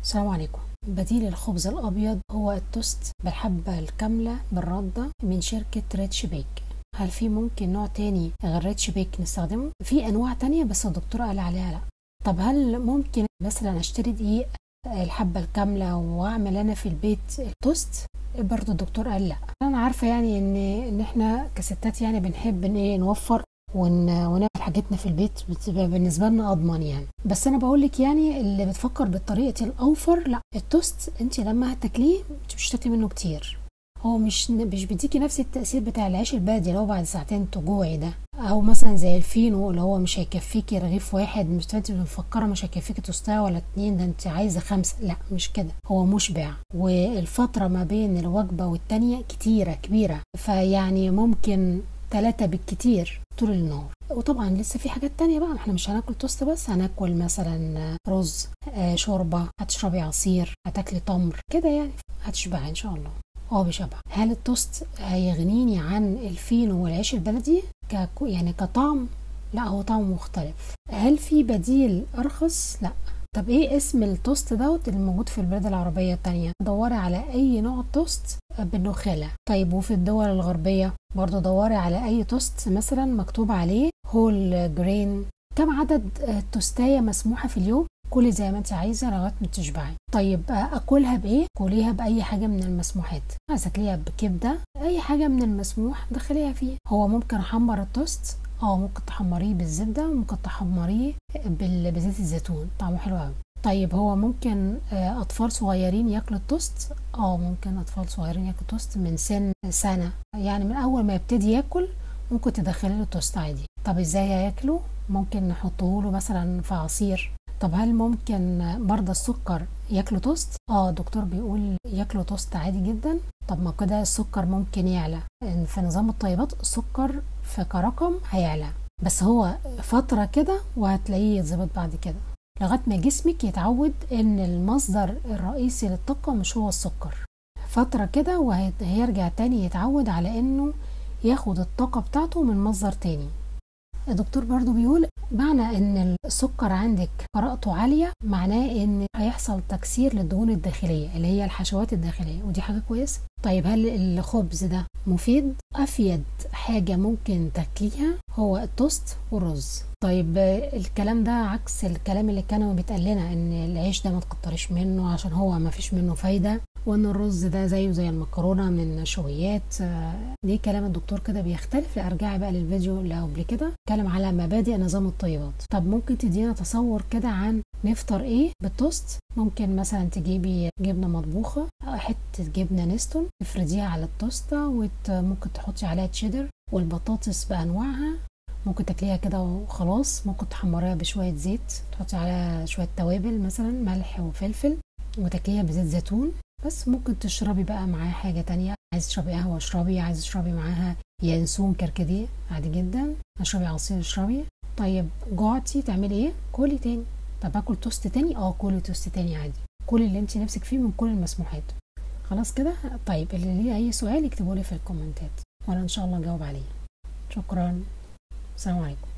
السلام عليكم بديل الخبز الأبيض هو التوست بالحبة الكاملة بالردة من شركة ريتش بيك هل في ممكن نوع تاني غير ريتش بيك نستخدمه؟ في أنواع تانية بس الدكتور قال عليها لأ طب هل ممكن مثلا أشتري دقيق الحبة الكاملة وأعمل أنا في البيت التوست؟ برضه الدكتور قال لأ أنا عارفة يعني إن إن إحنا كستات يعني بنحب إن إيه نوفر ون... ونعمل حاجتنا في البيت بتبقى بالنسبه لنا اضمن يعني بس انا بقول لك يعني اللي بتفكر بالطريقه الاوفر لا التوست انت لما هتاكليه مش هتاكلي منه كتير هو مش مش بيديكي نفس التاثير بتاع العيش البلدي اللي هو بعد ساعتين تجوعي ده او مثلا زي الفينو اللي هو مش هيكفيكي رغيف واحد مش انت مفكره مش هيكفيكي توستايه ولا اتنين ده انت عايزه خمسه لا مش كده هو مشبع والفتره ما بين الوجبه والتانيه كتيره كبيره فيعني ممكن ثلاثة بالكتير طول النهار وطبعا لسه في حاجات تانية بقى احنا مش هناكل توست بس هناكل مثلا رز آه شوربة هتشربي عصير هتاكلي تمر كده يعني هتشبعي ان شاء الله اه بشبع هل التوست هيغنيني عن الفينو والعيش البلدي ك يعني كطعم لا هو طعم مختلف هل في بديل ارخص لا طب ايه اسم التوست دوت اللي موجود في البلاد العربية التانية دوري على اي نوع توست بالنخالة طيب وفي الدول الغربية برضو دوري على اي توست مثلا مكتوب عليه هول جرين كم عدد توستاية مسموحة في اليوم كلي زي ما انت عايزة لغاية ما تشبعي طيب اكلها بايه كليها باي حاجة من المسموحات عايزة تاكليها بكبدة اي حاجة من المسموح دخليها فيه هو ممكن احمر التوست اه ممكن تحمريه بالزبده وممكن تحمريه بزيت الزيتون طعمه حلو قوي طيب هو ممكن اطفال صغيرين ياكلوا التوست اه ممكن اطفال صغيرين ياكلوا توست من سن سنه يعني من اول ما يبتدي ياكل ممكن تدخلي له توست عادي طب ازاي هياكله ممكن نحطه له مثلا في عصير طب هل ممكن مرضى السكر ياكلوا توست اه دكتور بيقول ياكلوا توست عادي جدا طب ما كده السكر ممكن يعلى في نظام الطيبات السكر في كرقم هيعلى بس هو فترة كده وهتلاقيه يتظبط بعد كده لغاية ما جسمك يتعود ان المصدر الرئيسي للطاقة مش هو السكر فترة كده وهيرجع تاني يتعود على انه ياخد الطاقة بتاعته من مصدر تاني الدكتور برضو بيقول معنى ان السكر عندك قراءته عالية معناه ان هيحصل تكسير للدهون الداخلية اللي هي الحشوات الداخلية ودي حاجة كويسة طيب هل الخبز ده مفيد افيد حاجة ممكن تاكليها هو التوست والرز طيب الكلام ده عكس الكلام اللي كانوا بيتقال لنا ان العيش ده ما تكتريش منه عشان هو ما فيش منه فايدة وان الرز ده زيه زي المكرونه من نشويات ليه كلام الدكتور كده بيختلف ارجعي بقى للفيديو اللي قبل كده اتكلم على مبادئ نظام الطيبات طب ممكن تدينا تصور كده عن نفطر ايه بالتوست ممكن مثلا تجيبي جبنه مطبوخه حته جبنه نستون تفرديها على التوسته وممكن تحطي عليها تشيدر والبطاطس بانواعها ممكن تاكليها كده وخلاص ممكن تحمريها بشويه زيت تحطي عليها شويه توابل مثلا ملح وفلفل وتاكليها بزيت زيتون بس ممكن تشربي بقى معاها حاجة تانية عايز تشربي قهوة اشربي عايز تشربي معاها ينسون كركديه عادي جدا اشربي عصير اشربي طيب جوعتي تعملي ايه كلي تاني طب اكل توست تاني اه كلي توست تاني عادي كل اللي انت نفسك فيه من كل المسموحات خلاص كده طيب اللي ليه اي سؤال يكتبوا لي في الكومنتات وانا ان شاء الله اجاوب عليه شكرا السلام عليكم